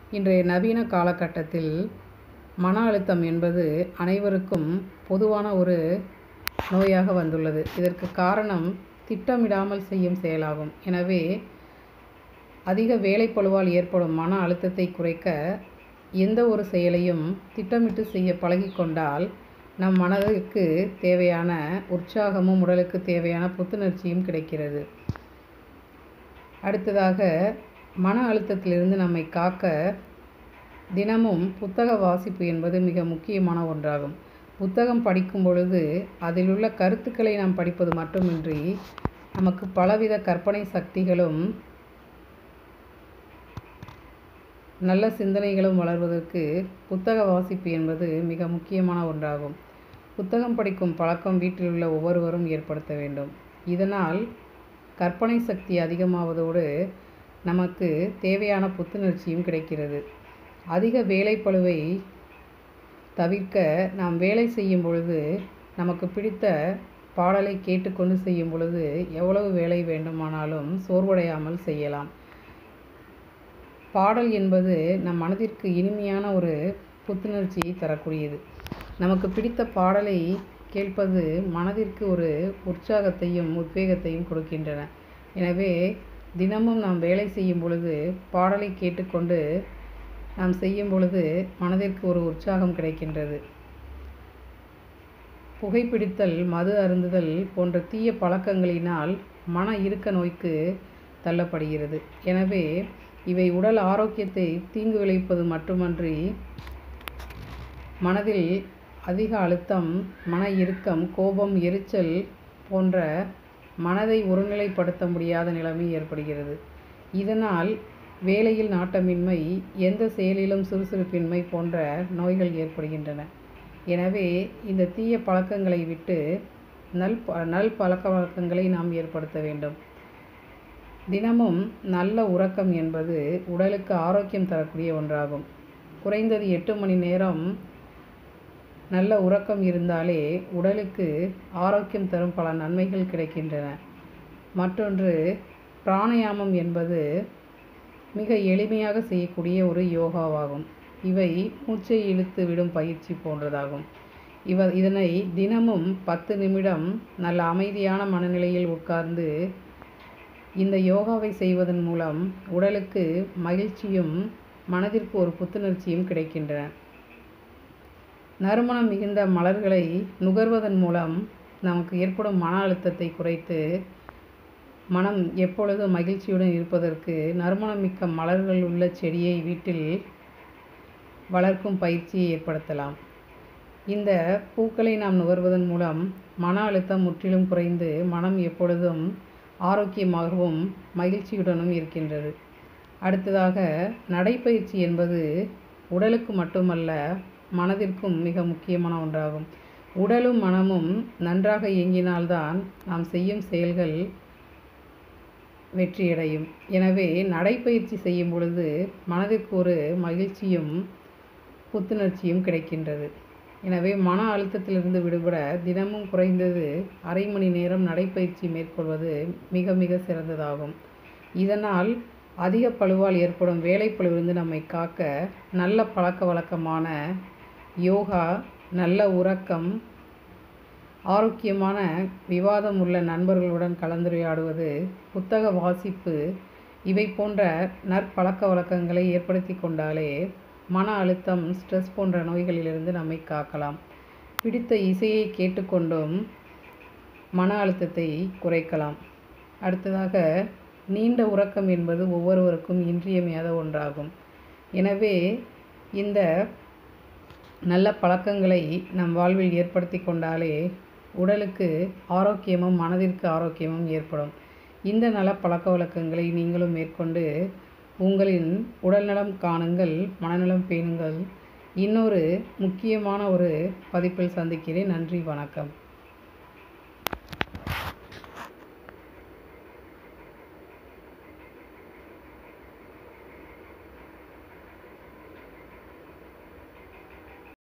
இன்றைய நவீன காலகட்டத்தில் மன அழுத்தம் என்பது அனைவருக்கும் பொதுவான ஒரு நோயாக வந்துள்ளது இதற்கு காரணம் திட்டமிடாமல் செய்யும் செயலாகும் எனவே அதிக வேலைப்பளுவால் ஏற்படும் மன அழுத்தத்தை குறைக்க எந்த ஒரு செயலையும் திட்டமிட்டு செய்ய பழகிக்கொண்டால் நம் மனதிற்கு தேவையான உற்சாகமும் உடலுக்கு தேவையான புத்துணர்ச்சியும் கிடைக்கிறது அடுத்ததாக மன அழுத்தத்திலிருந்து நம்மை காக்க தினமும் புத்தக வாசிப்பு என்பது மிக முக்கியமான ஒன்றாகும் புத்தகம் படிக்கும் பொழுது அதில் உள்ள கருத்துக்களை நாம் படிப்பது மட்டுமின்றி நமக்கு பலவித கற்பனை சக்திகளும் நல்ல சிந்தனைகளும் வளர்வதற்கு புத்தக வாசிப்பு என்பது மிக முக்கியமான ஒன்றாகும் புத்தகம் படிக்கும் பழக்கம் வீட்டில் உள்ள ஒவ்வொருவரும் ஏற்படுத்த வேண்டும் இதனால் கற்பனை சக்தி அதிகமாவதோடு நமக்கு தேவையான புத்துணர்ச்சியும் கிடைக்கிறது அதிக வேலைப்பளுவை தவிர்க்க நாம் வேலை செய்யும் பொழுது நமக்கு பிடித்த பாடலை கேட்டுக்கொண்டு செய்யும் பொழுது எவ்வளவு வேலை வேண்டுமானாலும் சோர்வடையாமல் செய்யலாம் பாடல் என்பது நம் மனதிற்கு இனிமையான ஒரு புத்துணர்ச்சியை தரக்கூடியது நமக்கு பிடித்த பாடலை கேட்பது மனதிற்கு ஒரு உற்சாகத்தையும் உத்வேகத்தையும் கொடுக்கின்றன எனவே தினமும் நாம் வேலை செய்யும் பொழுது பாடலை கேட்டுக்கொண்டு நாம் செய்யும் பொழுது மனதிற்கு ஒரு உற்சாகம் கிடைக்கின்றது புகைப்பிடித்தல் மது அருந்துதல் போன்ற தீய பழக்கங்களினால் மன இறுக்க நோய்க்கு தள்ளப்படுகிறது எனவே இவை உடல் ஆரோக்கியத்தை தீங்கு விளைவிப்பது மட்டுமன்றி மனதில் அதிக அழுத்தம் மன இறுக்கம் கோபம் எரிச்சல் போன்ற மனதை ஒருநிலைப்படுத்த முடியாத நிலைமை ஏற்படுகிறது இதனால் வேலையில் நாட்டமின்மை எந்த செயலிலும் சுறுசுறுப்பின்மை போன்ற நோய்கள் ஏற்படுகின்றன எனவே இந்த தீய பழக்கங்களை விட்டு நல் நல் பழக்க வழக்கங்களை நாம் ஏற்படுத்த வேண்டும் தினமும் நல்ல உறக்கம் என்பது உடலுக்கு ஆரோக்கியம் தரக்கூடிய ஒன்றாகும் குறைந்தது எட்டு மணி நேரம் நல்ல உறக்கம் இருந்தாலே உடலுக்கு ஆரோக்கியம் தரும் பல நன்மைகள் கிடைக்கின்றன மற்றொன்று பிராணயாமம் என்பது மிக எளிமையாக செய்யக்கூடிய ஒரு யோகாவாகும் இவை மூச்சை இழுத்து விடும் பயிற்சி போன்றதாகும் இவ இதனை தினமும் பத்து நிமிடம் நல்ல அமைதியான மனநிலையில் உட்கார்ந்து இந்த யோகாவை செய்வதன் மூலம் உடலுக்கு மகிழ்ச்சியும் மனதிற்கு ஒரு புத்துணர்ச்சியும் கிடைக்கின்றன நறுமணம் மிகுந்த மலர்களை நுகர்வதன் மூலம் நமக்கு ஏற்படும் மன அழுத்தத்தை குறைத்து மனம் எப்பொழுதும் மகிழ்ச்சியுடன் இருப்பதற்கு நறுமணம் மிக்க மலர்கள் உள்ள செடியை வீட்டில் வளர்க்கும் பயிற்சியை ஏற்படுத்தலாம் இந்த பூக்களை நாம் நுகர்வதன் மூலம் மன அழுத்தம் முற்றிலும் குறைந்து மனம் எப்பொழுதும் ஆரோக்கியமாகவும் மகிழ்ச்சியுடனும் இருக்கின்றது அடுத்ததாக நடைப்பயிற்சி என்பது உடலுக்கு மட்டுமல்ல மனதிற்கும் மிக முக்கியமான ஒன்றாகும் உடலும் மனமும் நன்றாக இயங்கினால்தான் நாம் செய்யும் செயல்கள் வெற்றியடையும் எனவே நடைப்பயிற்சி செய்யும் பொழுது மனதிற்கு ஒரு மகிழ்ச்சியும் புத்துணர்ச்சியும் கிடைக்கின்றது எனவே மன அழுத்தத்திலிருந்து விடுபட தினமும் குறைந்தது அரை மணி நேரம் நடைப்பயிற்சி மேற்கொள்வது மிக மிக சிறந்ததாகும் இதனால் அதிக பழுவால் ஏற்படும் வேலைப்பழுவிலிருந்து நம்மை காக்க நல்ல பழக்க வழக்கமான யோகா நல்ல உறக்கம் ஆரோக்கியமான விவாதம் உள்ள நண்பர்களுடன் கலந்துரையாடுவது புத்தக வாசிப்பு இவை போன்ற நற்பழக்க வழக்கங்களை ஏற்படுத்தி கொண்டாலே மன அழுத்தம் ஸ்ட்ரெஸ் போன்ற நோய்களிலிருந்து நம்மை காக்கலாம் பிடித்த இசையை கேட்டுக்கொண்டும் மன அழுத்தத்தை குறைக்கலாம் அடுத்ததாக நீண்ட உறக்கம் என்பது ஒவ்வொருவருக்கும் இன்றியமையாத ஒன்றாகும் எனவே இந்த நல்ல பழக்கங்களை நம் வாழ்வில் ஏற்படுத்தி கொண்டாலே உடலுக்கு ஆரோக்கியமும் மனதிற்கு ஆரோக்கியமும் ஏற்படும் இந்த நல பழக்க வழக்கங்களை நீங்களும் மேற்கொண்டு உங்களின் உடல்நலம் காணுங்கள் மனநலம் பேணுங்கள் இன்னொரு முக்கியமான ஒரு பதிப்பில் சந்திக்கிறேன் நன்றி வணக்கம்